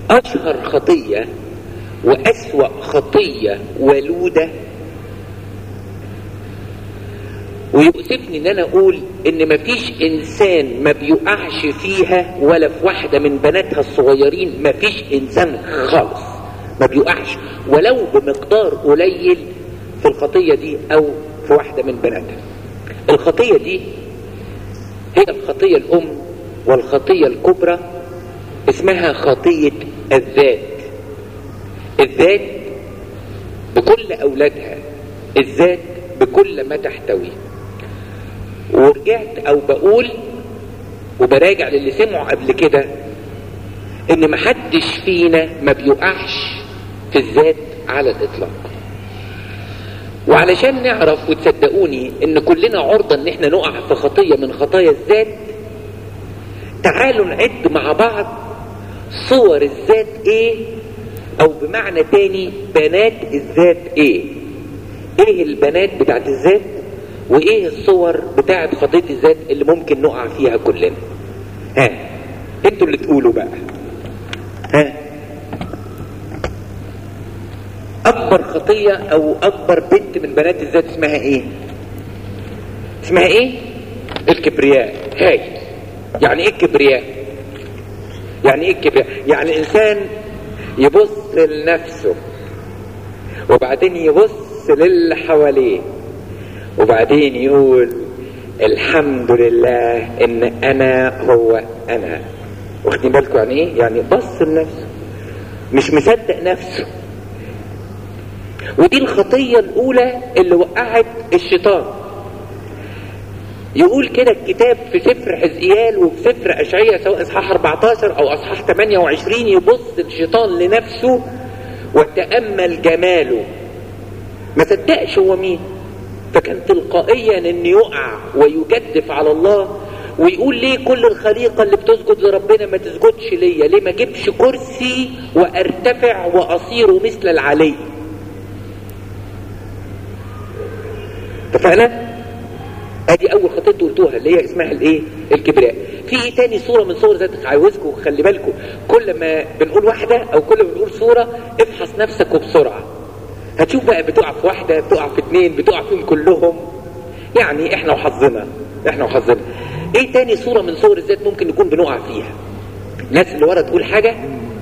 اشهر خطية واسوأ خطية ولودة ويؤسفني ان انا اقول ان مفيش انسان ما بيقعش فيها ولا في واحدة من بناتها الصغيرين مفيش انسان خالص ما بيقعش ولو بمقدار قليل في الخطية دي او في واحدة من بناتها الخطية دي هي الخطية الام والخطية الكبرى اسمها خطية الذات الذات بكل اولادها الذات بكل ما تحتويه ورجعت او بقول وبراجع للي سمعوا قبل كده ان محدش فينا ما بيقعش في الذات على الاطلاق وعلشان نعرف وتصدقوني ان كلنا عرضة ان احنا نقع في خطية من خطايا الذات تعالوا نعد مع بعض صور الذات ايه او بمعنى تاني بنات الذات ايه ايه البنات بتاعت الذات وايه الصور بتاعت خطية الذات اللي ممكن نقع فيها كلنا ها انتوا اللي تقولوا بقى ها اكبر خطية او اكبر بنت من بنات الذات اسمها ايه اسمها ايه الكبرياء هاي يعني ايه الكبرياء يعني ايه الكبرياء يعني انسان يبص لنفسه وبعدين يبص للي حواليه وبعدين يقول الحمد لله ان انا هو انا واخدين بالكم يعني ايه يعني بص لنفسه مش مصدق نفسه ودي الخطية الاولى اللي وقعت الشيطان يقول كده الكتاب في سفر حزقيال وفي سفر اشعياء سواء اصحاح 14 او اصحاح 28 يبص الشيطان لنفسه وتأمل جماله ما صدقش هو مين فكان تلقائيا ان يقع ويجدف على الله ويقول ليه كل الخليقة اللي بتسجد لربنا ما تسجدش ليا ليه ما جيبش كرسي وارتفع واصير مثل العلي اتفقنا ادي اول خطية قلتوها اللي هي اسمها الايه الكبرياء في ايه تاني صورة من صور ذاتك عاوزكم خلي بالكم كل ما بنقول واحدة او كل ما بنقول صورة افحص نفسك وبسرعة هتشوف بقى بتقع في واحدة بتقع في اتنين بتقع فيهم كلهم يعني احنا وحظنا احنا وحظنا ايه تاني صورة من صور الذات ممكن نكون بنقع فيها الناس اللي ورا تقول حاجة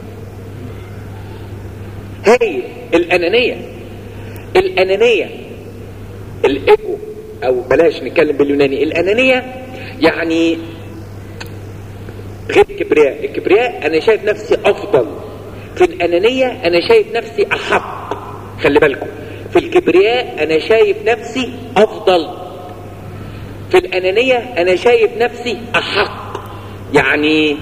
هاي الانانية الانانية الايجو او بلاش نتكلم باليوناني الانانية يعني غير الكبرياء الكبرياء انا شايف نفسي افضل في الانانية انا شايف نفسي احق خلي بالكم في الكبرياء انا شايف نفسي افضل في الانانية انا شايف نفسي احق يعني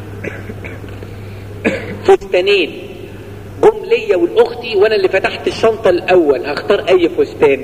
فستانين جم ليا والاختي وانا اللي فتحت الشنطة الاول هختار اي فستان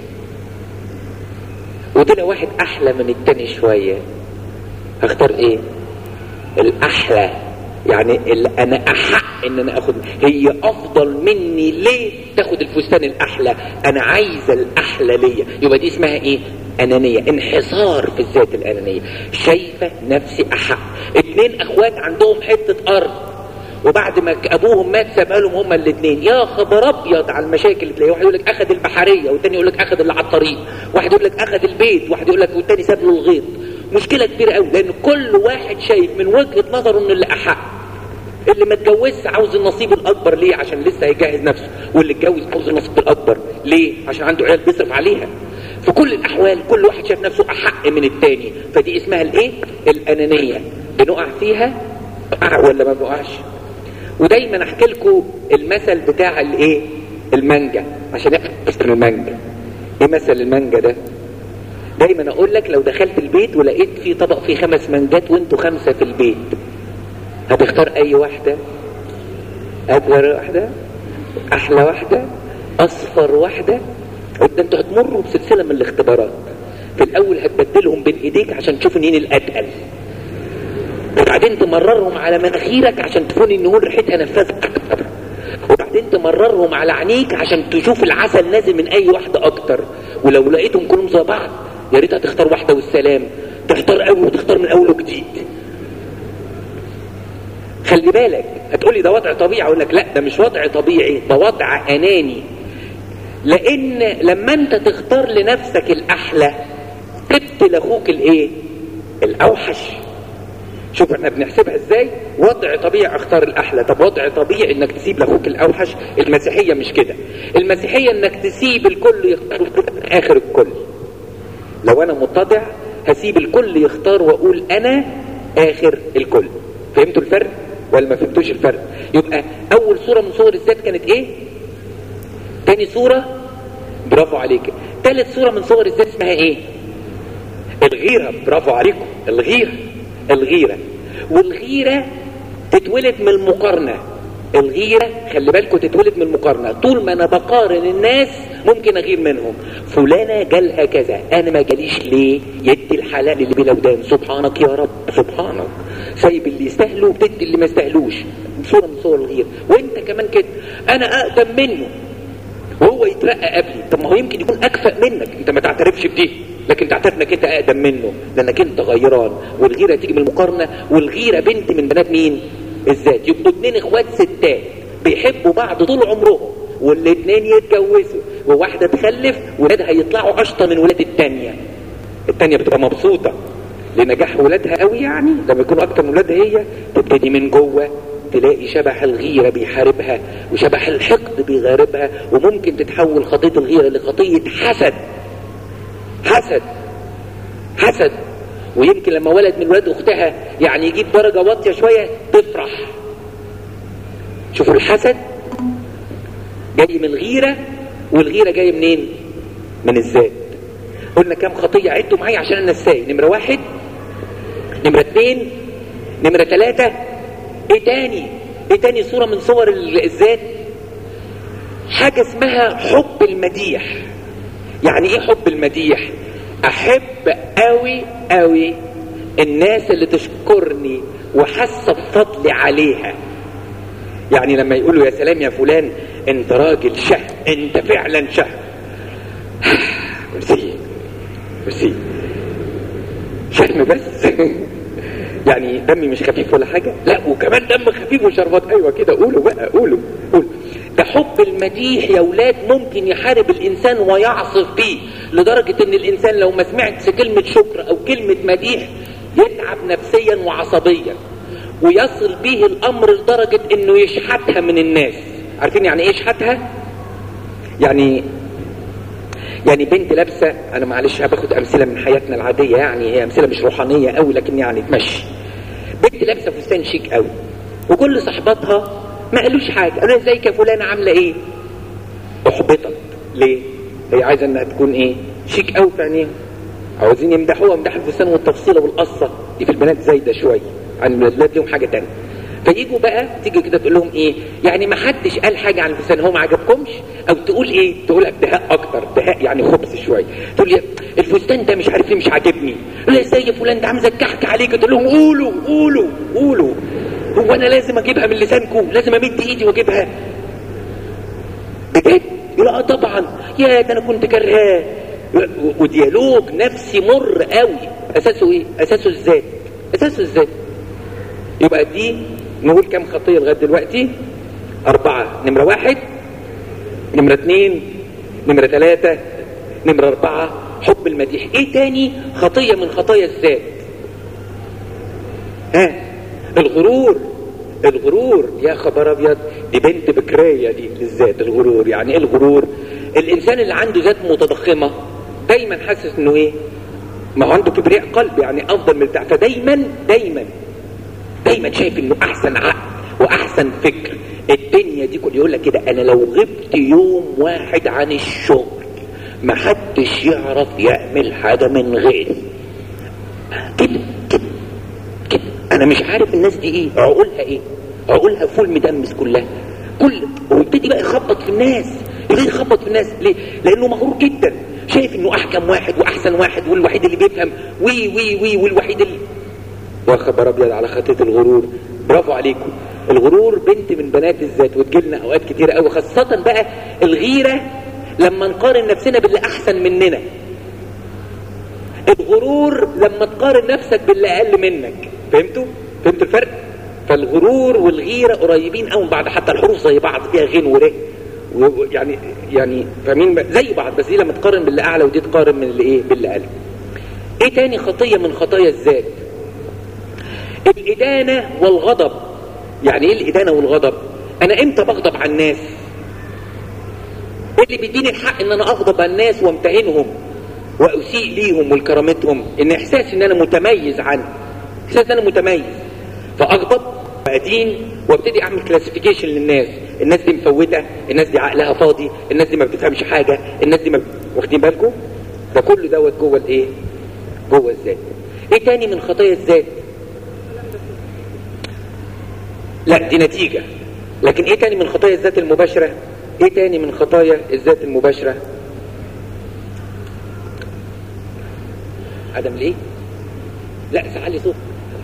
وطلع واحد احلى من التاني شوية هختار ايه الاحلى يعني اللي انا احق ان انا اخد هي افضل مني ليه تاخد الفستان الاحلى انا عايزه الاحلى ليا يبقى دي اسمها ايه انانيه انحصار في الذات الانانيه شايفه نفسي احق اتنين اخوات عندهم حته ارض وبعد ما ابوهم مات سابها لهم هما الاثنين يا خبر ابيض على المشاكل اللي تلاقيها واحد يقول لك اخذ البحريه والتاني يقول لك اخذ اللي على الطريق واحد يقول لك اخذ البيت واحد يقول لك والتاني ساب له الغيط مشكله كبيره قوي لان كل واحد شايف من وجهه نظره ان اللي احق اللي ما اتجوزش عاوز النصيب الاكبر ليه عشان لسه هيجهز نفسه واللي اتجوز عاوز النصيب الاكبر ليه عشان عنده عيال بيصرف عليها في كل الاحوال كل واحد شايف نفسه احق من التاني فدي اسمها الايه الانانيه بنقع فيها نقع ولا ما بنقعش ودايما احكي لكم المثل بتاع الايه المانجا عشان اسم المانجا ايه مثل المانجا ده دايما اقول لك لو دخلت البيت ولقيت في طبق فيه خمس مانجات وانتوا خمسه في البيت هتختار اي واحده اكبر واحده احلى واحده اصفر واحده ده انتوا هتمروا بسلسله من الاختبارات في الاول هتبدلهم بين ايديك عشان تشوف مين الاتقل وبعدين تمررهم على مناخيرك عشان تكون النهور ريحتها نفاذة اكتر وبعدين تمررهم على عينيك عشان تشوف العسل نازل من اي واحده اكتر ولو لقيتهم كلهم زي بعض يا ريت هتختار واحده والسلام تختار قوي وتختار من اول وجديد خلي بالك هتقولي ده وضع طبيعي اقول لك لا ده مش وضع طبيعي ده وضع اناني لان لما انت تختار لنفسك الاحلى جبت لاخوك الايه الاوحش شوف احنا بنحسبها ازاي وضع طبيعي اختار الاحلى طب وضع طبيعي انك تسيب لاخوك الاوحش المسيحيه مش كده المسيحيه انك تسيب الكل يختار اخر الكل لو انا متضع هسيب الكل يختار واقول انا اخر الكل فهمتوا الفرق ولا ما فهمتوش الفرق يبقى اول صوره من صور الذات كانت ايه تاني صوره برافو عليك ثالث صوره من صور الذات اسمها ايه الغيره برافو عليكم الغيره الغيره والغيره تتولد من المقارنه الغيرة خلي بالكم تتولد من المقارنة طول ما انا بقارن الناس ممكن اغير منهم فلانة جالها كذا انا ما جاليش ليه يدي الحلال اللي بلا ودان سبحانك يا رب سبحانك سايب اللي يستاهلوا وبتدي اللي ما يستاهلوش صورة من صور الغيرة وانت كمان كده انا اقدم منه وهو يترقى قبلي طب ما هو يمكن يكون اكفأ منك انت ما تعترفش بدي لكن تعترف انك انت اقدم منه لانك انت غيران والغيره تيجي من المقارنه والغيره بنت من بنات مين الذات يبقوا اتنين اخوات ستات بيحبوا بعض طول عمرهم والاتنين يتجوزوا وواحده تخلف ولادها يطلعوا اشطى من ولاد التانيه التانيه بتبقى مبسوطه لنجاح ولادها قوي يعني لما يكونوا اكتر من ولادها هي تبتدي من جوه تلاقي شبح الغيرة بيحاربها وشبح الحقد بيغاربها وممكن تتحول خطية الغيرة لخطية حسد حسد حسد ويمكن لما ولد من ولاد اختها يعني يجيب درجة واطية شوية تفرح شوفوا الحسد جاي من الغيرة والغيرة جاية منين من الذات قلنا كام خطية عدوا معايا عشان انا نساي نمرة واحد نمرة اتنين نمرة تلاتة ايه تاني ايه تاني صورة من صور الذات حاجة اسمها حب المديح يعني ايه حب المديح احب قوي قوي الناس اللي تشكرني وحاسه بفضلي عليها يعني لما يقولوا يا سلام يا فلان انت راجل شه انت فعلا شه ميرسي ميرسي شهم بس يعني دمي مش خفيف ولا حاجه لا وكمان دم خفيف وشربات ايوه كده قولوا بقى قولوا قولوا ده حب المديح يا ولاد ممكن يحارب الانسان ويعصف بيه لدرجة ان الانسان لو ما سمعتش كلمة شكر او كلمة مديح يتعب نفسيا وعصبيا ويصل به الامر لدرجة انه يشحتها من الناس عارفين يعني ايه يشحتها يعني يعني بنت لابسة انا معلش باخد امثلة من حياتنا العادية يعني هي امثلة مش روحانية قوي لكن يعني تمشي بنت لابسة فستان شيك قوي وكل صحباتها ما قالوش حاجة قالوا ازيك يا فلانة عاملة ايه احبطت ليه هي عايزة انها تكون ايه شيك قوي في عينيها عاوزين يمدحوها مدح الفستان والتفصيلة والقصة دي في البنات زايدة شوية عن الولاد لهم حاجة تانية فيجوا بقى تيجي كده تقول لهم ايه يعني ما حدش قال حاجة عن الفستان هو ما عجبكمش او تقول ايه تقول دهاء اكتر دهاء يعني خبث شوية تقول لي الفستان ده مش عارف ايه مش عاجبني لا ازاي يا فلان ده عامل زي الكحك عليك تقول لهم قولوا قولوا قولوا هو انا لازم اجيبها من لسانكم لازم امد ايدي واجيبها بجد يقول اه طبعا يا ده انا كنت كرهاه وديالوج نفسي مر قوي اساسه ايه اساسه الذات اساسه الذات يبقى دي نقول كام خطيه لغايه دلوقتي اربعه نمره واحد نمره اتنين نمره ثلاثه نمره اربعه حب المديح ايه تاني خطيه من خطايا الذات ها الغرور الغرور يا خبر ابيض دي بنت بكريه دي بالذات الغرور يعني ايه الغرور الانسان اللي عنده ذات متضخمه دايما حاسس انه ايه ما هو عنده كبرياء قلب يعني افضل من بتاع فدايما دايما دايما شايف انه احسن عقل واحسن فكر الدنيا دي كل يقول لك كده انا لو غبت يوم واحد عن الشغل ما حدش يعرف يعمل حاجه من غيري كده كده كده انا مش عارف الناس دي ايه عقولها ايه عقولها فول مدمس كلها كل ويبتدي بقى يخبط في الناس يبتدي يخبط في الناس ليه لانه مغرور جدا شايف انه احكم واحد واحسن واحد والوحيد اللي بيفهم وي وي وي والوحيد اللي يا خبر ابيض على خطيه الغرور برافو عليكم الغرور بنت من بنات الذات وتجيلنا اوقات كتير قوي خاصه بقى الغيره لما نقارن نفسنا باللي احسن مننا الغرور لما تقارن نفسك باللي اقل منك فهمتوا فهمتوا الفرق ف... فالغرور والغيرة قريبين قوي من بعض حتى الحروف زي بعض فيها غين ور و- يعني يعني فاهمين بقى؟ زي بعض بس دي لما تقارن باللي اعلى ودي تقارن من اللي ايه باللي اقل ايه تاني خطية من خطايا الذات الإدانة والغضب يعني ايه الإدانة والغضب انا امتى بغضب على الناس ايه اللي بيديني الحق ان انا اغضب على الناس وامتهنهم واسيء ليهم ولكرامتهم ان احساس ان انا متميز عنه احساس ان انا متميز فاغضب وادين وابتدي اعمل كلاسيفيكيشن للناس الناس دي مفوته الناس دي عقلها فاضي الناس دي ما بتفهمش حاجه الناس دي ما واخدين بالكم ده كله دوت جوه الايه جوه الذات ايه تاني من خطايا الذات لا دي نتيجه لكن ايه تاني من خطايا الذات المباشره ايه تاني من خطايا الذات المباشره عدم ليه لا سعلي صوت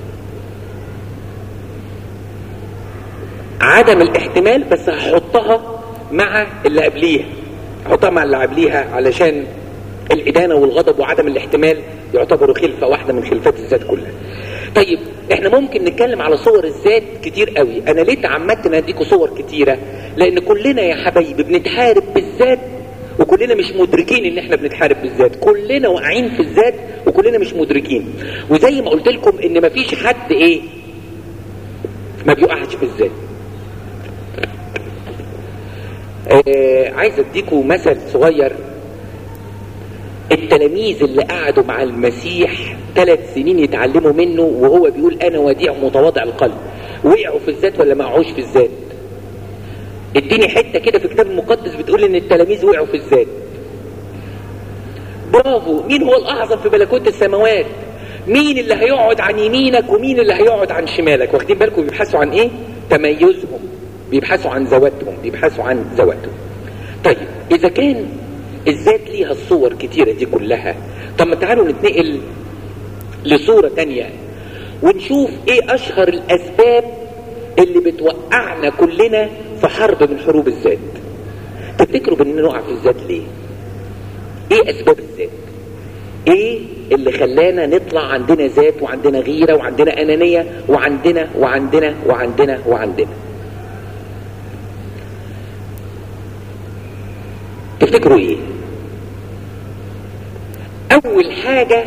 عدم الاحتمال بس هحطها مع اللي قبليها هحطها مع اللي قبليها علشان الإدانة والغضب وعدم الاحتمال يعتبروا خلفة واحدة من خلفات الذات كلها طيب احنا ممكن نتكلم على صور الذات كتير قوي انا ليه تعمدت ان اديكوا صور كتيرة لان كلنا يا حبايبي بنتحارب بالذات وكلنا مش مدركين ان احنا بنتحارب بالذات كلنا واقعين في الذات وكلنا مش مدركين وزي ما قلت لكم ان مفيش حد ايه ما بيقعش في الذات آه عايز اديكم مثل صغير التلاميذ اللي قعدوا مع المسيح ثلاث سنين يتعلموا منه وهو بيقول انا وديع متواضع القلب وقعوا في الذات ولا ما وقعوش في الذات اديني حته كده في الكتاب المقدس بتقول ان التلاميذ وقعوا في الذات برافو مين هو الاعظم في ملكوت السماوات مين اللي هيقعد عن يمينك ومين اللي هيقعد عن شمالك واخدين بالكم بيبحثوا عن ايه تميزهم بيبحثوا عن ذواتهم بيبحثوا عن ذواتهم طيب اذا كان الذات ليها الصور كتيرة دي كلها طب ما تعالوا نتنقل لصورة تانية ونشوف ايه اشهر الاسباب اللي بتوقعنا كلنا في حرب من حروب الذات تفتكروا باننا نقع في الذات ليه ايه اسباب الذات ايه اللي خلانا نطلع عندنا ذات وعندنا غيرة وعندنا انانية وعندنا وعندنا وعندنا وعندنا تفتكروا ايه اول حاجة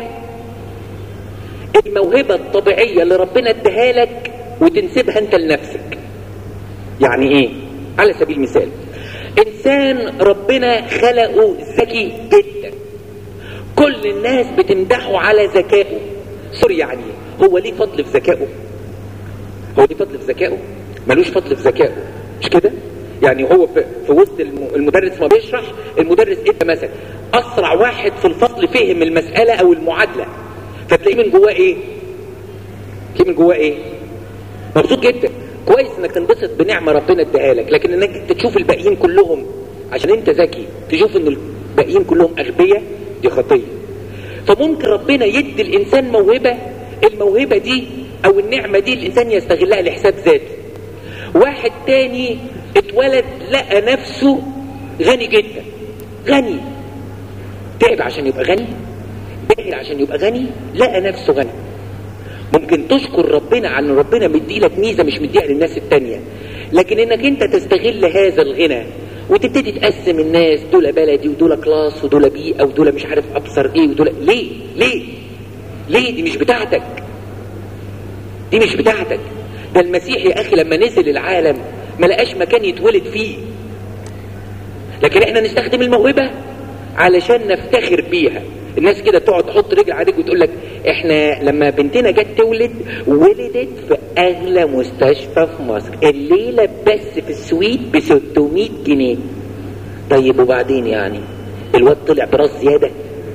الموهبة الطبيعية اللي ربنا اداها لك وتنسبها انت لنفسك يعني ايه على سبيل المثال انسان ربنا خلقه ذكي جدا كل الناس بتمدحه على ذكائه سوري يعني هو ليه فضل في ذكائه هو ليه فضل في ذكائه ملوش فضل في ذكائه مش كده يعني هو في, في وسط المدرس ما بيشرح المدرس ادى مثلا اسرع واحد في الفصل فهم المسألة او المعادلة فتلاقيه من جواه ايه تلاقيه من جواه ايه مبسوط جدا كويس انك تنبسط بنعمة ربنا اداها لك لكن انك انت تشوف الباقيين كلهم عشان انت ذكي تشوف ان الباقيين كلهم اغبياء دي خطية فممكن ربنا يدي الانسان موهبة الموهبة دي او النعمة دي الانسان يستغلها لحساب ذاته واحد تاني اتولد لقى نفسه غني جدا غني تعب عشان يبقى غني جاهل عشان يبقى غني لقى نفسه غني ممكن تشكر ربنا عن ربنا مديلك ميزة مش مديها للناس التانية لكن انك انت تستغل هذا الغنى وتبتدي تقسم الناس دول بلدي ودول كلاس ودول بيئة ودول مش عارف ابصر ايه ودول ليه ليه ليه دي مش بتاعتك دي مش بتاعتك ده المسيح يا اخي لما نزل العالم ما لقاش مكان يتولد فيه لكن احنا نستخدم الموهبة علشان نفتخر بيها الناس كده تقعد تحط رجل على رجل وتقول لك احنا لما بنتنا جت تولد ولدت في اغلى مستشفى في مصر الليلة بس في السويت ب 600 جنيه طيب وبعدين يعني الواد طلع براس زيادة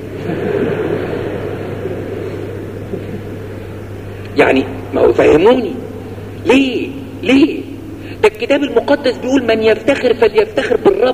يعني ما هو فهموني ليه ليه ده الكتاب المقدس بيقول من يفتخر فليفتخر بالرب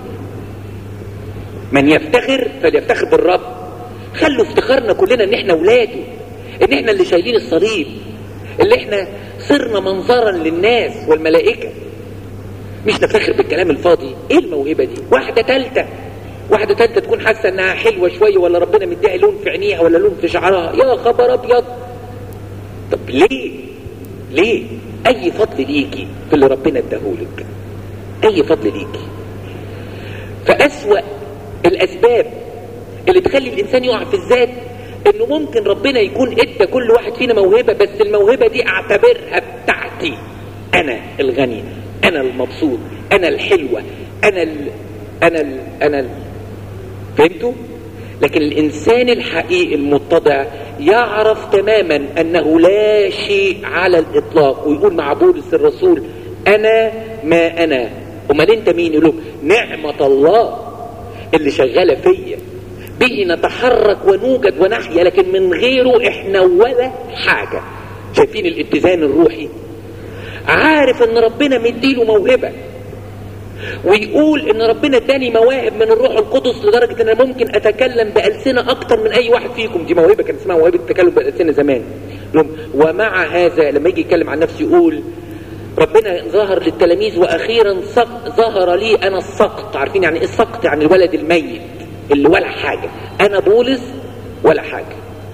من يفتخر فليفتخر بالرب خلوا افتخارنا كلنا ان احنا ولاده ان احنا اللي شايلين الصليب اللي احنا صرنا منظرا للناس والملائكة مش نفتخر بالكلام الفاضي ايه الموهبة دي واحدة تالتة واحدة تالتة تكون حاسة انها حلوة شوية ولا ربنا مديها لون في عينيها ولا لون في شعرها يا خبر ابيض طب ليه ليه اي فضل ليكي في اللي ربنا اداهولك اي فضل ليكي فاسوأ الاسباب اللي تخلي الانسان يقع في الذات انه ممكن ربنا يكون ادى كل واحد فينا موهبه بس الموهبه دي اعتبرها بتاعتي انا الغني انا المبسوط انا الحلوه انا ال انا ال انا ال فهمتوا لكن الانسان الحقيقي المتضع يعرف تماما انه لا شيء على الاطلاق ويقول مع بولس الرسول انا ما انا امال انت مين يقول نعمه الله اللي شغاله فيا به نتحرك ونوجد ونحيا لكن من غيره احنا ولا حاجه شايفين الاتزان الروحي عارف ان ربنا مديله موهبه ويقول ان ربنا اداني مواهب من الروح القدس لدرجه ان انا ممكن اتكلم بالسنه اكتر من اي واحد فيكم دي موهبه كان اسمها موهبه التكلم بالسنه زمان ومع هذا لما يجي يتكلم عن نفسه يقول ربنا ظهر للتلاميذ واخيرا ظهر لي انا السقط عارفين يعني ايه السقط يعني الولد الميت اللي ولا حاجه انا بولس ولا حاجه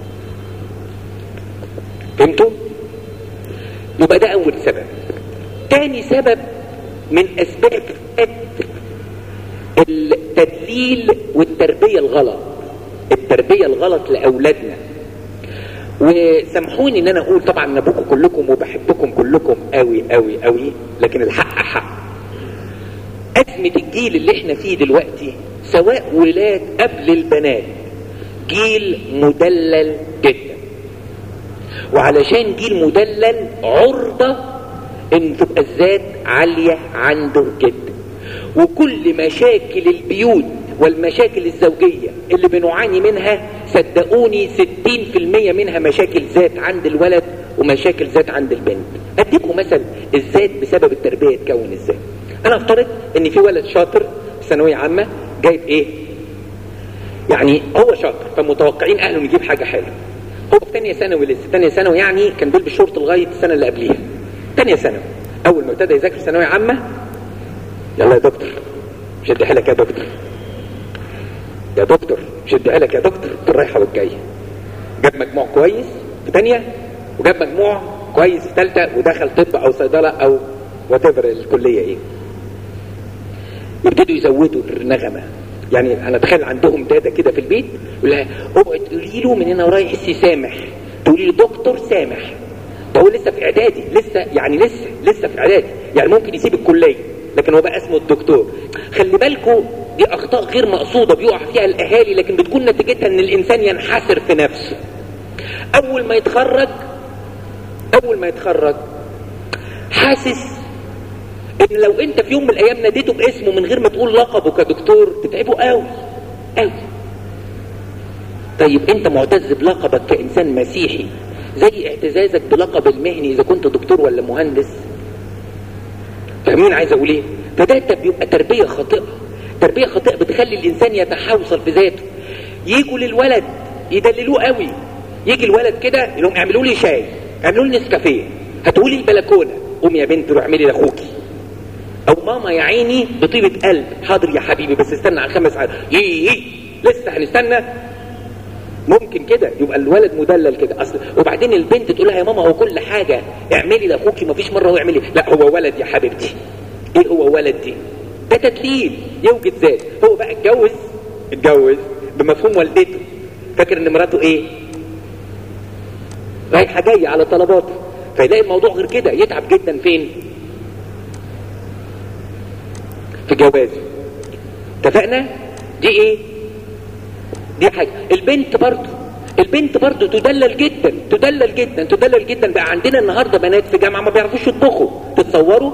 فهمتوا يبقى ده اول سبب تاني سبب من اسباب التدليل والتربيه الغلط التربيه الغلط لاولادنا وسامحوني ان انا اقول طبعا ان ابوكم كلكم وبحبكم كلكم قوي قوي قوي لكن الحق حق ازمه الجيل اللي احنا فيه دلوقتي سواء ولاد قبل البنات جيل مدلل جدا وعلشان جيل مدلل عرضه ان تبقى الذات عالية عنده جدا وكل مشاكل البيوت والمشاكل الزوجية اللي بنعاني منها صدقوني ستين في المية منها مشاكل ذات عند الولد ومشاكل ذات عند البنت اديكم مثل الذات بسبب التربية تكون ازاي انا افترض ان في ولد شاطر في ثانوية عامة جايب ايه يعني هو شاطر فمتوقعين اهله يجيب حاجة حلوة هو في ثانية ثانوي لسه ثانية ثانوي يعني كان بيلبس شورت لغاية السنة اللي قبليها ثانية ثانوي أول ما ابتدى يذاكر ثانوية عامة يلا يا دكتور شد حيلك يا دكتور يا دكتور شد حيلك يا دكتور الرايحة والجاية جاب مجموع كويس في ثانية وجاب مجموع كويس في ثالثة ودخل طب أو صيدلة أو وات الكلية إيه يبتدوا يزودوا النغمة يعني انا اتخيل عندهم داده كده في البيت يقول لها اقعد تقولي له من هنا ورايح سي سامح تقولي له دكتور سامح ده هو لسه في اعدادي لسه يعني لسه لسه في اعدادي يعني ممكن يسيب الكليه لكن هو بقى اسمه الدكتور خلي بالكم دي اخطاء غير مقصوده بيقع فيها الاهالي لكن بتكون نتيجتها ان الانسان ينحسر في نفسه اول ما يتخرج اول ما يتخرج حاسس ان لو انت في يوم من الايام ناديته باسمه من غير ما تقول لقبه كدكتور تتعبه قوي قوي طيب انت معتز بلقبك كانسان مسيحي زي اعتزازك بلقب المهني اذا كنت دكتور ولا مهندس فاهمين عايز اقول ايه فده بيبقى تربيه خاطئه تربيه خاطئه بتخلي الانسان يتحوصل في ذاته يجوا للولد يدللوه قوي يجي الولد كده يقول لهم اعملوا لي شاي اعملوا لي نسكافيه هاتوا لي البلكونه قومي يا بنت روح اعملي لاخوكي او ماما يا عيني بطيبه قلب حاضر يا حبيبي بس استنى على خمس ساعات يي يي لسه هنستنى ممكن كده يبقى الولد مدلل كده اصل وبعدين البنت تقول لها يا ماما هو كل حاجه اعملي لاخوكي مفيش مره هو يعملي لا هو ولد يا حبيبتي ايه هو ولد دي ده تدليل يوجد ذات هو بقى اتجوز اتجوز بمفهوم والدته فاكر ان مراته ايه رايحه جايه على طلباته فيلاقي الموضوع غير كده يتعب جدا فين في جوازه اتفقنا دي ايه دي حاجة البنت برضو البنت برضو تدلل جدا تدلل جدا تدلل جدا بقى عندنا النهاردة بنات في جامعة ما بيعرفوش يطبخوا تتصوروا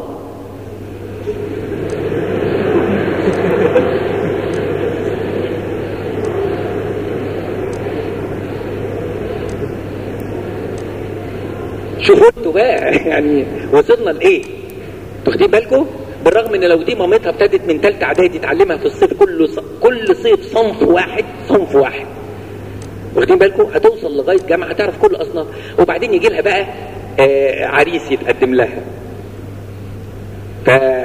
شوفوا انتوا بقى يعني وصلنا لايه واخدين بالكم بالرغم ان لو دي مامتها ابتدت من ثالثه اعدادي تعلمها في الصيف كل ص... كل صيف صنف واحد صنف واحد واخدين بالكم هتوصل لغايه جامعه هتعرف كل اصناف وبعدين يجي لها بقى آه عريس يتقدم لها ف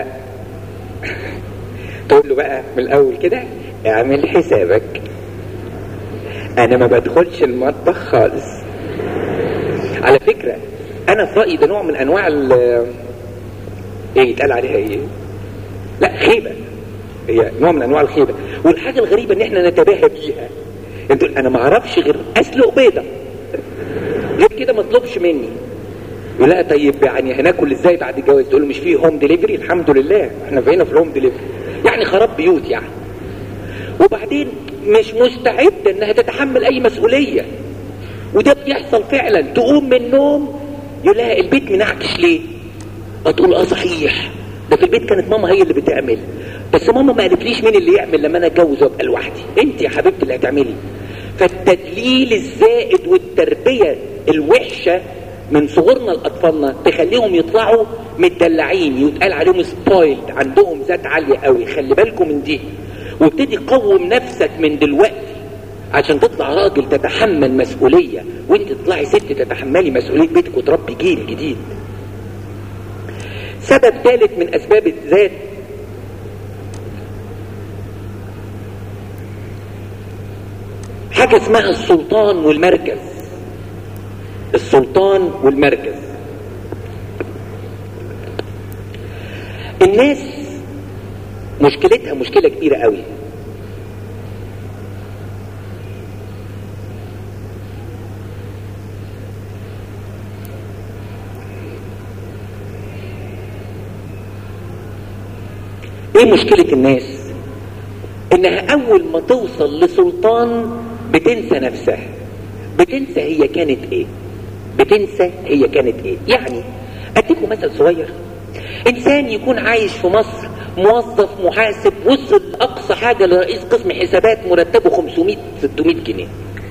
تقول له بقى من الاول كده اعمل حسابك انا ما بدخلش المطبخ خالص على فكره انا في رايي ده نوع من انواع ال ايه يتقال عليها ايه لا خيبه هي نوع من انواع الخيبه والحاجه الغريبه ان احنا نتباهى بيها انتوا انا ما اعرفش غير اسلق بيضه غير كده ما اطلبش مني يقول لا طيب يعني هناكل ازاي بعد الجواز تقول له مش فيه هوم ديليفري الحمد لله احنا بقينا في الهوم ديليفري يعني خراب بيوت يعني وبعدين مش مستعده انها تتحمل اي مسؤوليه وده بيحصل فعلا تقوم من النوم يقول لها البيت منعكش ليه هتقول اه صحيح ده في البيت كانت ماما هي اللي بتعمل بس ماما ما قالتليش مين اللي يعمل لما انا اتجوز وابقى لوحدي انت يا حبيبتي اللي هتعملي فالتدليل الزائد والتربيه الوحشه من صغرنا لاطفالنا تخليهم يطلعوا متدلعين يتقال عليهم سبويلد عندهم ذات عاليه قوي خلي بالكم من دي وابتدي قوم نفسك من دلوقتي عشان تطلع راجل تتحمل مسؤوليه وانت تطلعي ست تتحملي مسؤوليه بيتك وتربي جيل جديد سبب ثالث من اسباب الذات حاجة اسمها السلطان والمركز السلطان والمركز الناس مشكلتها مشكلة كبيرة قوي ايه مشكلة الناس انها اول ما توصل لسلطان بتنسى نفسها بتنسى هي كانت ايه بتنسى هي كانت ايه يعني اديكم مثل صغير انسان يكون عايش في مصر موظف محاسب وصل اقصى حاجة لرئيس قسم حسابات مرتبه 500 600 جنيه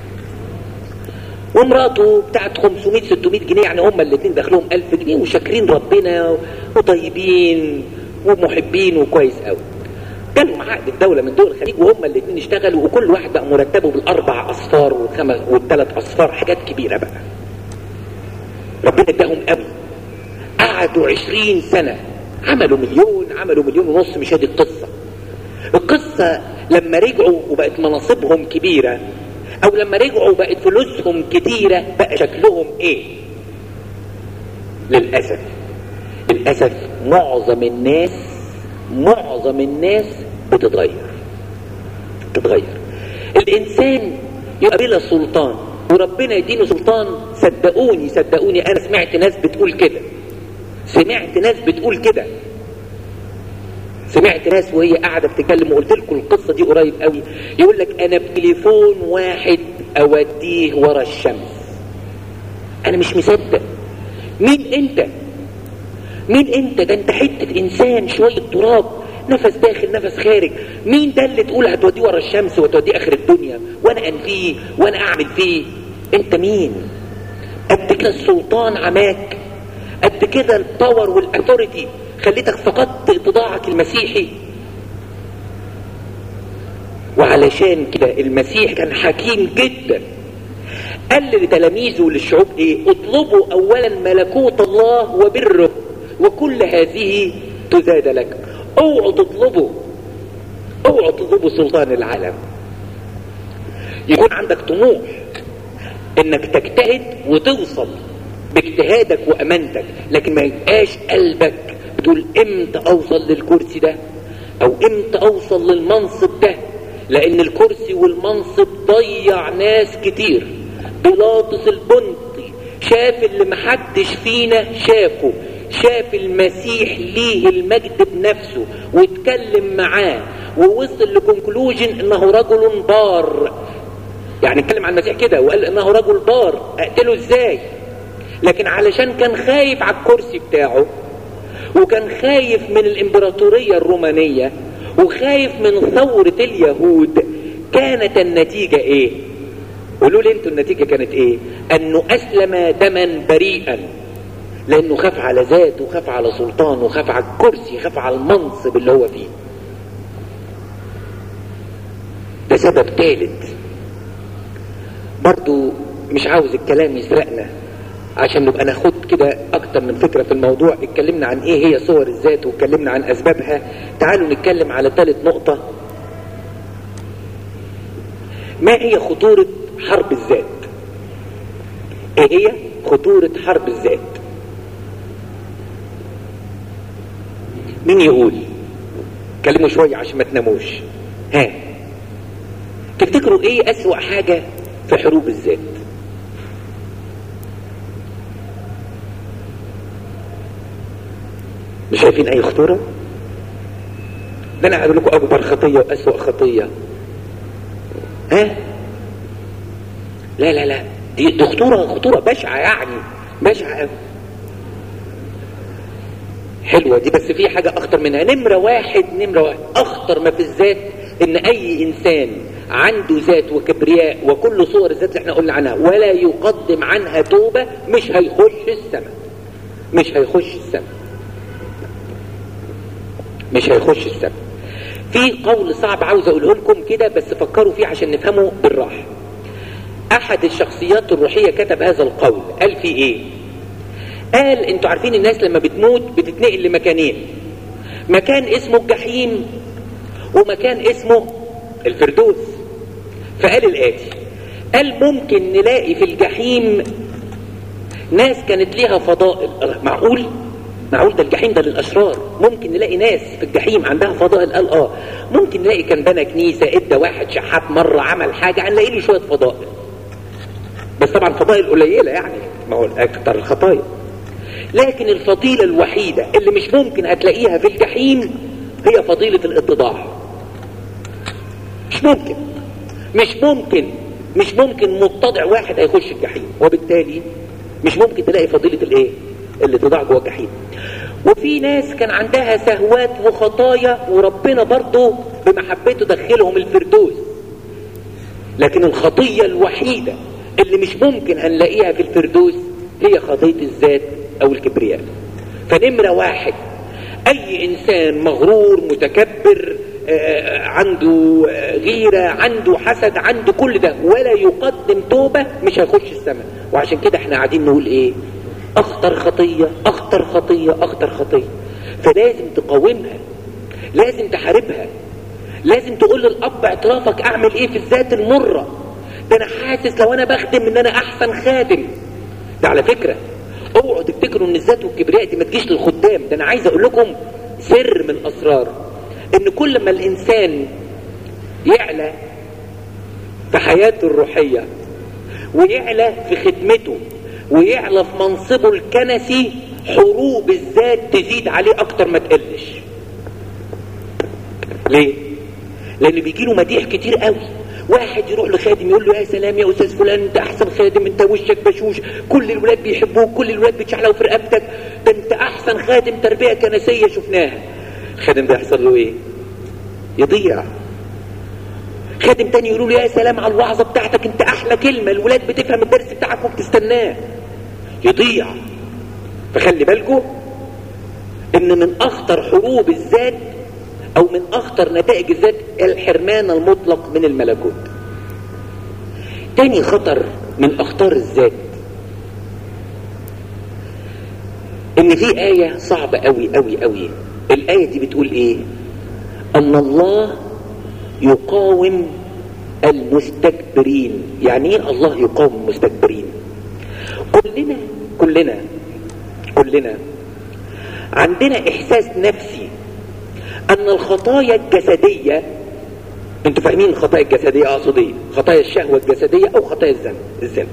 ومراته بتاعت 500 600 جنيه يعني هما الاثنين دخلهم 1000 جنيه وشاكرين ربنا وطيبين ومحبين وكويس قوي جالهم عقد الدوله من دول الخليج وهما الاثنين اشتغلوا وكل واحد بقى مرتبه بالاربع اصفار والخمس والثلاث اصفار حاجات كبيره بقى ربنا اداهم قوي قعدوا 20 سنه عملوا مليون عملوا مليون ونص مش هذه القصه القصه لما رجعوا وبقت مناصبهم كبيره او لما رجعوا بقت فلوسهم كتيره بقى شكلهم ايه للاسف للاسف معظم الناس معظم الناس بتتغير بتتغير الانسان يبقى بلا سلطان وربنا يدينه سلطان صدقوني صدقوني انا سمعت ناس بتقول كده سمعت ناس بتقول كده سمعت ناس وهي قاعده بتتكلم وقلت لكم القصه دي قريب قوي يقول لك انا بتليفون واحد اوديه ورا الشمس انا مش مصدق مين انت مين انت ده انت حته انسان شويه تراب نفس داخل نفس خارج مين ده اللي تقول هتوديه ورا الشمس وتوديه اخر الدنيا وانا انفيه وانا اعمل فيه انت مين قد كده السلطان عماك قد كده الباور والاثوريتي خليتك فقدت اتضاعك المسيحي وعلشان كده المسيح كان حكيم جدا قال لتلاميذه وللشعوب ايه اطلبوا اولا ملكوت الله وبره وكل هذه تزاد لك اوعوا تطلبوا اوعوا تطلبوا سلطان العالم يكون عندك طموح انك تجتهد وتوصل باجتهادك وامانتك لكن ما يبقاش قلبك بتقول امتى اوصل للكرسي ده او امتى اوصل للمنصب ده لان الكرسي والمنصب ضيع ناس كتير بيلاطس البنطي شاف اللي محدش فينا شافه شاف المسيح ليه المجد بنفسه واتكلم معاه ووصل لكونكلوجن انه رجل بار يعني اتكلم عن المسيح كده وقال انه رجل بار اقتله ازاي لكن علشان كان خايف على الكرسي بتاعه وكان خايف من الامبراطورية الرومانية وخايف من ثورة اليهود كانت النتيجة ايه قولوا لي انتوا النتيجة كانت ايه انه اسلم دما بريئا لانه خاف على ذاته وخاف على سلطانه وخاف على الكرسي خاف على المنصب اللي هو فيه ده سبب ثالث برضو مش عاوز الكلام يسرقنا عشان نبقى ناخد كده اكتر من فكرة في الموضوع اتكلمنا عن ايه هي صور الذات واتكلمنا عن اسبابها تعالوا نتكلم على ثالث نقطة ما هي خطورة حرب الذات ايه هي خطورة حرب الذات مين يقول كلموا شوية عشان ما تناموش ها تفتكروا ايه اسوأ حاجة في حروب الذات مش شايفين اي خطورة ده انا هقول لكم اكبر خطية واسوأ خطية ها لا لا لا دي, دي خطورة خطورة بشعة يعني بشعة قوي حلوة دي بس في حاجة اخطر منها نمرة واحد نمرة واحد اخطر ما في الذات ان اي انسان عنده ذات وكبرياء وكل صور الذات اللي احنا قلنا عنها ولا يقدم عنها توبة مش هيخش السماء مش هيخش السماء مش هيخش السماء في قول صعب عاوز اقوله لكم كده بس فكروا فيه عشان نفهمه بالراحة احد الشخصيات الروحية كتب هذا القول قال فيه ايه قال انتوا عارفين الناس لما بتموت بتتنقل لمكانين مكان اسمه الجحيم ومكان اسمه الفردوس فقال الآتي قال ممكن نلاقي في الجحيم ناس كانت ليها فضائل معقول معقول ده الجحيم ده للأشرار ممكن نلاقي ناس في الجحيم عندها فضائل قال اه ممكن نلاقي كان بنى كنيسة ادى واحد شحات مرة عمل حاجة هنلاقي له شوية فضائل بس طبعا فضائل قليلة يعني ما هو أكتر الخطايا لكن الفضيلة الوحيدة اللي مش ممكن هتلاقيها في الجحيم هي فضيلة الاتضاع مش ممكن مش ممكن مش ممكن متضع واحد هيخش الجحيم وبالتالي مش ممكن تلاقي فضيلة الايه الاتضاع جوه الجحيم وفي ناس كان عندها سهوات وخطايا وربنا برضه بمحبته دخلهم الفردوس لكن الخطية الوحيدة اللي مش ممكن هنلاقيها في الفردوس هي خطية الذات او الكبرياء فنمرة واحد اي انسان مغرور متكبر آه عنده آه غيرة عنده حسد عنده كل ده ولا يقدم توبة مش هيخش السماء وعشان كده احنا قاعدين نقول ايه اخطر خطية اخطر خطية اخطر خطية فلازم تقاومها لازم تحاربها لازم تقول للاب اعترافك اعمل ايه في الذات المرة ده انا حاسس لو انا بخدم ان انا احسن خادم ده على فكرة اوعوا تفتكروا ان الذات والكبرياء دي ما تجيش للخدام ده انا عايز اقول لكم سر من الاسرار ان كل ما الانسان يعلى في حياته الروحية ويعلى في خدمته ويعلى في منصبه الكنسي حروب الذات تزيد عليه اكتر ما تقلش ليه لان بيجيله مديح كتير قوي واحد يروح لخادم يقول له يا سلام يا استاذ فلان انت احسن خادم انت وشك بشوش كل الولاد بيحبوك كل الولاد بيتشعلقوا في رقبتك ده انت احسن خادم تربيه كنسيه شفناها الخادم ده يحصل له ايه يضيع خادم تاني يقولوا له يا سلام على الوعظه بتاعتك انت احلى كلمه الولاد بتفهم الدرس بتاعك وبتستناه يضيع فخلي بالكم ان من اخطر حروب الذات او من اخطر نتائج الذات الحرمان المطلق من الملكوت تاني خطر من اخطار الذات ان في آية صعبة قوي قوي قوي الآية دي بتقول ايه ان الله يقاوم المستكبرين يعني ايه الله يقاوم المستكبرين كلنا كلنا كلنا عندنا احساس نفسي ان الخطايا الجسدية انتوا فاهمين الخطايا الجسدية اقصد ايه خطايا الشهوة الجسدية او خطايا الزنا الزنا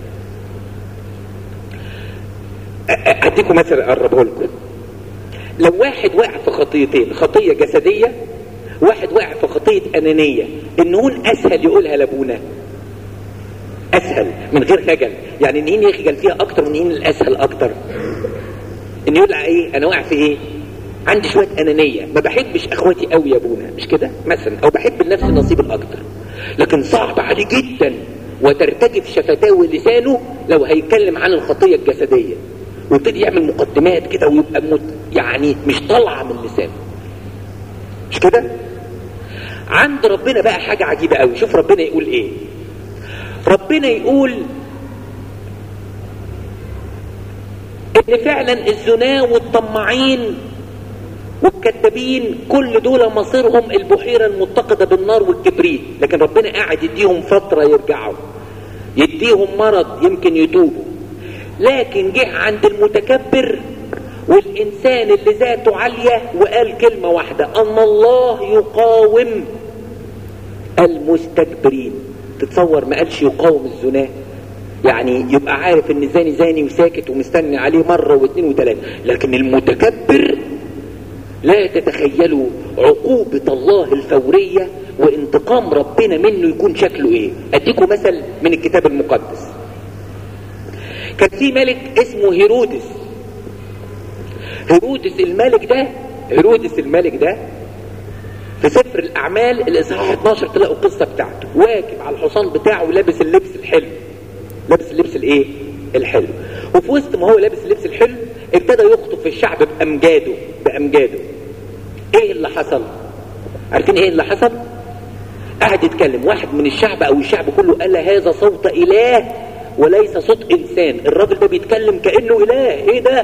اديكم مثل اقربه لكم لو واحد واقع في خطيتين خطية جسدية واحد واقع في خطية انانية النون اسهل يقولها لابونا اسهل من غير خجل يعني النين يخجل فيها اكتر من النين الاسهل اكتر ان يقول ايه انا واقع في ايه عندي شوية انانية ما بحبش اخواتي قوي يا ابونا مش كده مثلا او بحب لنفسي النصيب الاكتر لكن صعب عليه جدا وترتجف شفتاه ولسانه لو هيتكلم عن الخطية الجسدية ويبتدي يعمل مقدمات كده ويبقى مت يعني مش طالعة من لسانه مش كده عند ربنا بقى حاجة عجيبة قوي شوف ربنا يقول ايه ربنا يقول ان فعلا الزنا والطماعين والكذابين كل دول مصيرهم البحيرة المتقدة بالنار والكبريت لكن ربنا قاعد يديهم فترة يرجعوا يديهم مرض يمكن يتوبوا لكن جه عند المتكبر والإنسان اللي ذاته عالية وقال كلمة واحدة أن الله يقاوم المستكبرين تتصور ما قالش يقاوم الزناه يعني يبقى عارف ان زاني زاني وساكت ومستني عليه مرة واثنين وثلاثة لكن المتكبر لا تتخيلوا عقوبة الله الفورية وانتقام ربنا منه يكون شكله ايه اديكم مثل من الكتاب المقدس كان في ملك اسمه هيرودس هيرودس الملك ده هيرودس الملك ده في سفر الاعمال الاصحاح 12 تلاقوا القصه بتاعته واكب على الحصان بتاعه ولابس اللبس الحلو لابس اللبس الايه الحلو وفي وسط ما هو لابس اللبس الحلو ابتدى يخطب في الشعب بامجاده بامجاده ايه اللي حصل عارفين ايه اللي حصل قعد يتكلم واحد من الشعب او الشعب كله قال هذا صوت اله وليس صوت انسان الراجل ده بيتكلم كانه اله ايه ده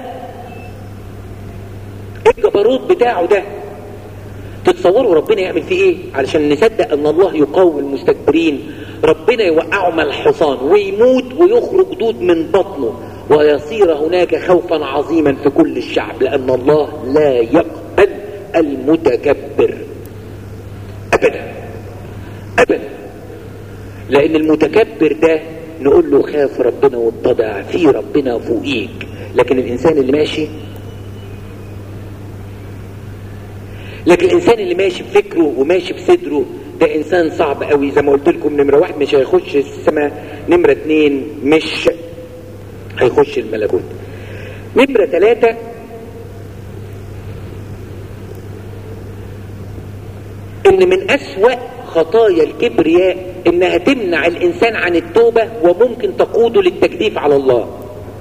ايه الجبروت بتاعه ده تتصوروا ربنا يعمل فيه ايه علشان نصدق ان الله يقاوم المستكبرين ربنا يوقعه مع الحصان ويموت ويخرج دود من بطنه ويصير هناك خوفا عظيما في كل الشعب لان الله لا يقبل المتكبر ابدا ابدا لان المتكبر ده نقول له خاف ربنا واتضع في ربنا فوقيك لكن الانسان اللي ماشي لكن الانسان اللي ماشي بفكره وماشي بصدره ده انسان صعب قوي زي ما قلت لكم نمره واحد مش هيخش السماء نمره اتنين مش هيخش الملكوت نمره ثلاثة ان من اسوأ خطايا الكبرياء انها تمنع الانسان عن التوبة وممكن تقوده للتكذيب على الله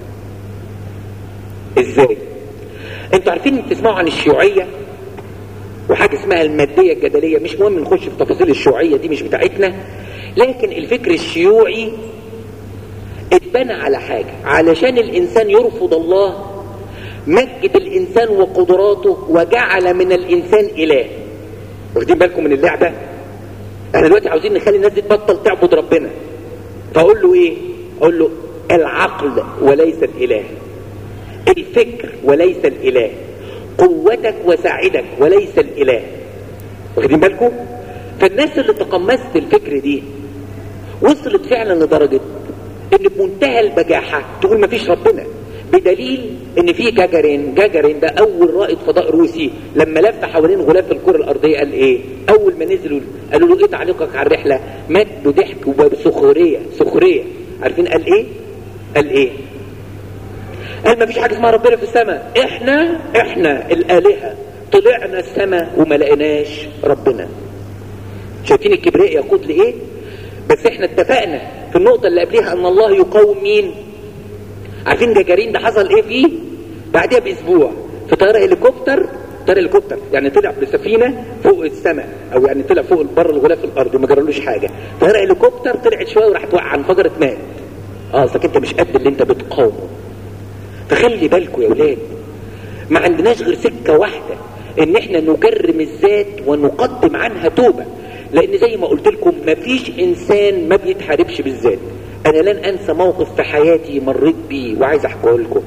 ازاي انتوا عارفين تسمعوا عن الشيوعية وحاجة اسمها المادية الجدلية مش مهم نخش في تفاصيل الشيوعية دي مش بتاعتنا لكن الفكر الشيوعي اتبنى على حاجة علشان الانسان يرفض الله مجد الانسان وقدراته وجعل من الانسان اله واخدين بالكم من اللعبة احنا دلوقتي عاوزين نخلي الناس دي تبطل تعبد ربنا فاقول له ايه اقول له العقل وليس الاله الفكر وليس الاله قوتك وساعدك وليس الاله واخدين بالكم فالناس اللي تقمست الفكر دي وصلت فعلا لدرجة ان بمنتهى البجاحة تقول مفيش ربنا بدليل ان في جاجارين جاجارين ده اول رائد فضاء روسي لما لف حوالين غلاف الكرة الارضية قال ايه اول ما نزلوا قالوا له ايه تعليقك على الرحلة مات بضحك وبسخرية سخرية عارفين قال ايه قال ايه قال ما فيش حاجة اسمها ربنا في السماء احنا احنا الالهة طلعنا السماء وما لقيناش ربنا شايفين الكبرياء يقود لايه بس احنا اتفقنا في النقطة اللي قبلها ان الله يقاوم مين عارفين جاجارين ده حصل ايه فيه بعدها باسبوع في طيارة هليكوبتر طيارة هليكوبتر يعني طلع بسفينة فوق السماء او يعني طلع فوق بره الغلاف الارضي ما جرالوش حاجة طيارة هليكوبتر طلعت شوية وراحت وقع انفجرت مات اه اصلك انت مش قد اللي انت بتقاومه فخلي بالكم يا ولاد ما عندناش غير سكة واحدة ان احنا نجرم الذات ونقدم عنها توبة لان زي ما قلت لكم مفيش انسان ما بيتحاربش بالذات انا لن انسى موقف في حياتي مريت بيه وعايز احكيه لكم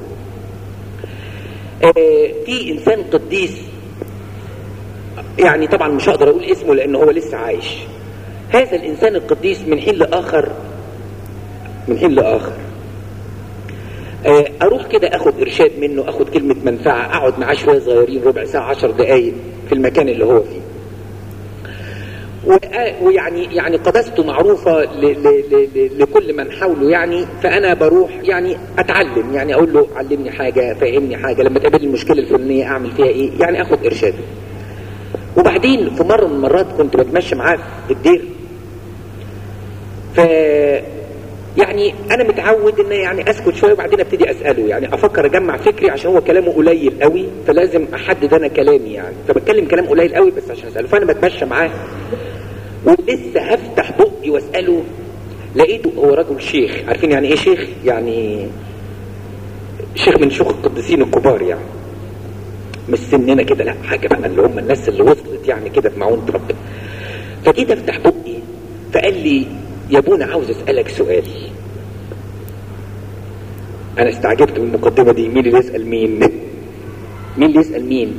آه في انسان قديس يعني طبعا مش هقدر اقول اسمه لان هو لسه عايش هذا الانسان القديس من حين لاخر من حين لاخر آه اروح كده اخد ارشاد منه اخد كلمة منفعة اقعد معاه شوية صغيرين ربع ساعة عشر دقايق في المكان اللي هو فيه ويعني يعني قدسته معروفة ل ل ل لكل من حوله يعني فأنا بروح يعني أتعلم يعني أقول له علمني حاجة فهمني حاجة لما تقابل المشكلة الفلانية أعمل فيها إيه يعني أخد إرشاده وبعدين في مرة من المرات كنت بتمشى معاه في الدير ف يعني انا متعود ان يعني اسكت شويه وبعدين ابتدي اساله يعني افكر اجمع فكري عشان هو كلامه قليل قوي فلازم احدد انا كلامي يعني فبتكلم كلام قليل قوي بس عشان اساله فانا بتمشى معاه ولسه هفتح بقي واساله لقيته هو رجل شيخ عارفين يعني ايه شيخ يعني شيخ من شيوخ القديسين الكبار يعني مش سننا كده لا حاجه بقى اللي هم الناس اللي وصلت يعني كده بمعونه ربنا فجيت افتح بقي فقال لي يا ابونا عاوز اسالك سؤال انا استعجبت من المقدمه دي مين اللي يسال مين مين اللي يسأل مين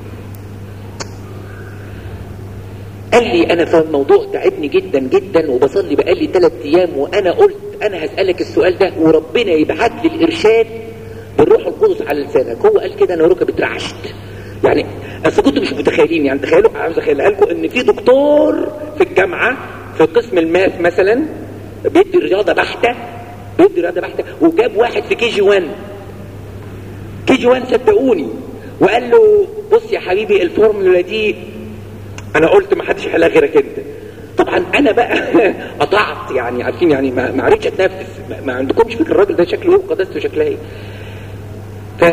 قال لي انا في الموضوع تعبني جدا جدا وبصلي بقالي ثلاث ايام وانا قلت انا هسألك السؤال ده وربنا يبعت لي الارشاد بالروح القدس على لسانك هو قال كده انا ركبي اترعشت يعني اصل كنتوا مش متخيلين يعني تخيلوا عاوز اخيلها لكم ان في دكتور في الجامعه في قسم الماث مثلا بيدي رياضه بحته بيدي رياضه بحته وجاب واحد في كي جي 1 كي جي 1 صدقوني وقال له بص يا حبيبي الفورمولا دي انا قلت ما حدش يحلها غيرك انت طبعا انا بقى قطعت يعني عارفين يعني ما ما عرفتش اتنفس ما, ما عندكمش فكره الراجل ده شكله ايه وقداسته شكلها ايه ف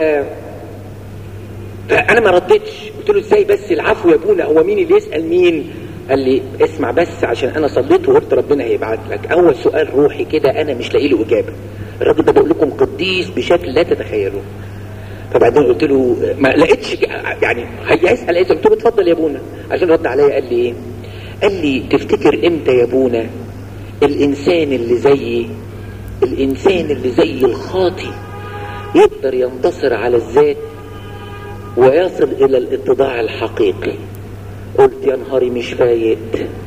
فانا ما ردتش قلت له ازاي بس العفو يا ابونا هو مين اللي يسال مين قال لي اسمع بس عشان انا صليت وقلت ربنا هيبعت لك اول سؤال روحي كده انا مش لاقي له اجابه الراجل ده بقول لكم قديس بشكل لا تتخيلوه فبعدين قلت له ما لقيتش يعني هيسال ايه قلت له اتفضل يا ابونا عشان رد عليا قال لي ايه قال لي تفتكر امتى يا ابونا الانسان اللي زيي الانسان اللي زي الخاطي يقدر ينتصر على الذات ويصل الى الاتضاع الحقيقي قلت يا نهاري مش فايت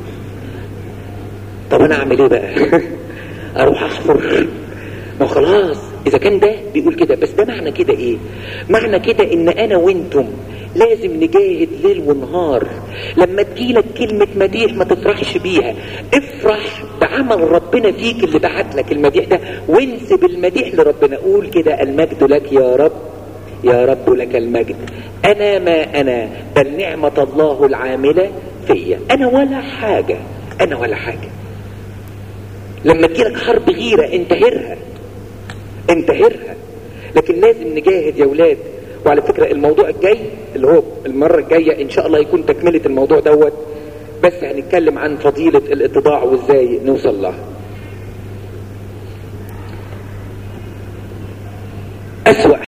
طب انا اعمل ايه بقى اروح احفر ما خلاص اذا كان ده بيقول كده بس ده معنى كده ايه معنى كده ان انا وانتم لازم نجاهد ليل ونهار لما تجيلك كلمة مديح ما تفرحش بيها افرح بعمل ربنا فيك اللي بعت لك المديح ده وانسب المديح لربنا قول كده المجد لك يا رب يا رب لك المجد انا ما انا بل نعمة الله العاملة فيا انا ولا حاجة انا ولا حاجة لما تجيلك حرب غيرة انتهرها انتهرها لكن لازم نجاهد يا ولاد وعلى فكرة الموضوع الجاي اللي هو المرة الجاية ان شاء الله يكون تكملة الموضوع دوت بس هنتكلم عن فضيلة الاتضاع وازاي نوصل لها اسوأ